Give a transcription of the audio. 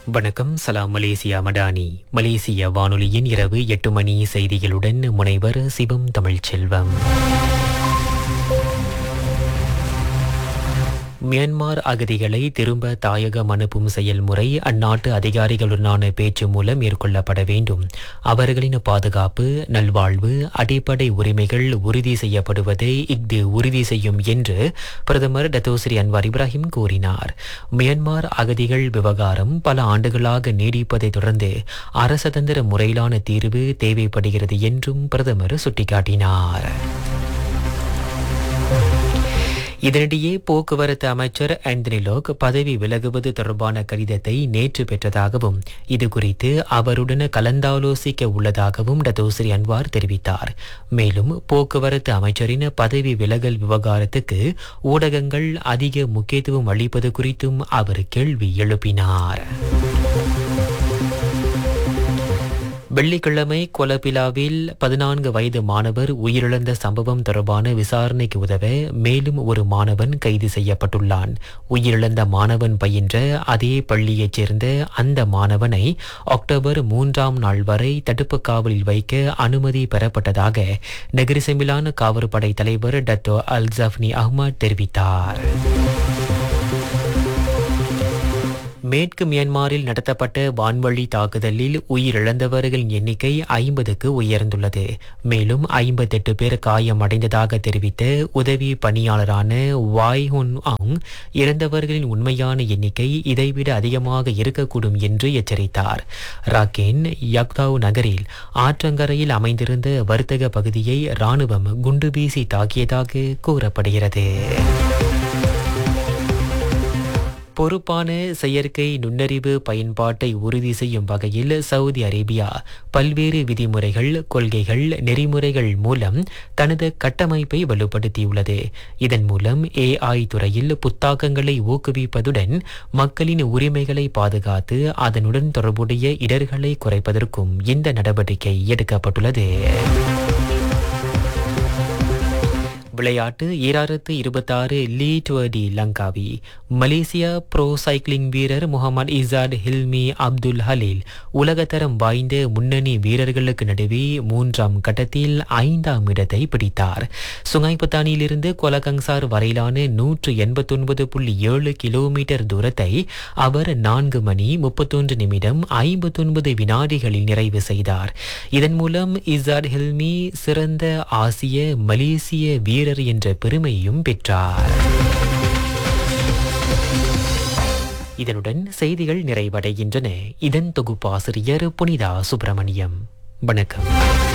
வணக்கம் சலாம் மலேசியா மடானி மலேசிய வானொலியின் இரவு எட்டு மணி செய்திகளுடன் முனைவர் சிவம் தமிழ்ச்செல்வம் மியான்மார் அகதிகளை திரும்ப தாயகம் அனுப்பும் செயல்முறை அந்நாட்டு அதிகாரிகளுடனான பேச்சு மூலம் மேற்கொள்ளப்பட வேண்டும் அவர்களின் பாதுகாப்பு நல்வாழ்வு அடிப்படை உரிமைகள் உறுதி செய்யப்படுவதை இஃது உறுதி செய்யும் என்று பிரதமர் டத்தோஸ்ரீ அன்வார் இப்ராஹிம் கூறினார் மியான்மார் அகதிகள் விவகாரம் பல ஆண்டுகளாக நீடிப்பதை தொடர்ந்து அரசதந்திர முறையிலான தீர்வு தேவைப்படுகிறது என்றும் பிரதமர் சுட்டிக்காட்டினார் இதனிடையே போக்குவரத்து அமைச்சர் ஆந்தனி லோக் பதவி விலகுவது தொடர்பான கடிதத்தை நேற்று பெற்றதாகவும் இது குறித்து அவருடன் கலந்தாலோசிக்க உள்ளதாகவும் டதோஸ்ரீ அன்வார் தெரிவித்தார் மேலும் போக்குவரத்து அமைச்சரின் பதவி விலகல் விவகாரத்துக்கு ஊடகங்கள் அதிக முக்கியத்துவம் அளிப்பது குறித்தும் அவர் கேள்வி எழுப்பினார் வெள்ளிக்கிழமை கொலபிலாவில் பதினான்கு வயது மாணவர் உயிரிழந்த சம்பவம் தொடர்பான விசாரணைக்கு உதவ மேலும் ஒரு மாணவன் கைது செய்யப்பட்டுள்ளான் உயிரிழந்த மாணவன் பயின்ற அதே பள்ளியைச் சேர்ந்த அந்த மாணவனை அக்டோபர் மூன்றாம் நாள் வரை தடுப்பு காவலில் வைக்க அனுமதி பெறப்பட்டதாக நெகிரிசெமிலான காவற்படை தலைவர் டத்தோ அல் ஜஃப்னி அஹ்மத் தெரிவித்தார் மேற்கு மியான்மரில் நடத்தப்பட்ட வான்வழி தாக்குதலில் உயிரிழந்தவர்களின் எண்ணிக்கை ஐம்பதுக்கு உயர்ந்துள்ளது மேலும் ஐம்பத்தெட்டு பேர் காயமடைந்ததாக தெரிவித்த உதவி பணியாளரான வாய் ஹுன் ஆங் இறந்தவர்களின் உண்மையான எண்ணிக்கை இதைவிட அதிகமாக இருக்கக்கூடும் என்று எச்சரித்தார் ராக்கேன் யக்தாவ் நகரில் ஆற்றங்கரையில் அமைந்திருந்த வர்த்தக பகுதியை ராணுவம் குண்டு வீசி தாக்கியதாக கூறப்படுகிறது பொறுப்பான செயற்கை நுண்ணறிவு பயன்பாட்டை உறுதி செய்யும் வகையில் சவுதி அரேபியா பல்வேறு விதிமுறைகள் கொள்கைகள் நெறிமுறைகள் மூலம் தனது கட்டமைப்பை வலுப்படுத்தியுள்ளது இதன் மூலம் ஏஐ துறையில் புத்தாக்கங்களை ஊக்குவிப்பதுடன் மக்களின் உரிமைகளை பாதுகாத்து அதனுடன் தொடர்புடைய இடர்களை குறைப்பதற்கும் இந்த நடவடிக்கை எடுக்கப்பட்டுள்ளது விளையாட்டு ஈராயிரத்து இருபத்தாறு Le Tour de Langkawi Malaysia pro cycling வீரர் முகமது இசாட் ஹில்மி அப்துல் ஹலீல் உலகத்தரம் வாய்ந்த முன்னணி வீரர்களுக்கு நடுவே மூன்றாம் கட்டத்தில் ஐந்தாம் இடத்தை பிடித்தார் சுங்காய்பத்தானியிலிருந்து கொலகங்சார் வரையிலான நூற்று எண்பத்தொன்பது புள்ளி ஏழு கிலோமீட்டர் தூரத்தை அவர் நான்கு மணி முப்பத்தொன்று நிமிடம் ஐம்பத்தொன்பது வினாடிகளில் நிறைவு செய்தார் இதன் மூலம் இசாட் ஹில்மி சிறந்த ஆசிய மலேசிய வீரர் வீரர் என்ற பெருமையும் பெற்றார் இதனுடன் செய்திகள் நிறைவடைகின்றன இதன் தொகுப்பாசிரியர் புனிதா சுப்பிரமணியம் வணக்கம்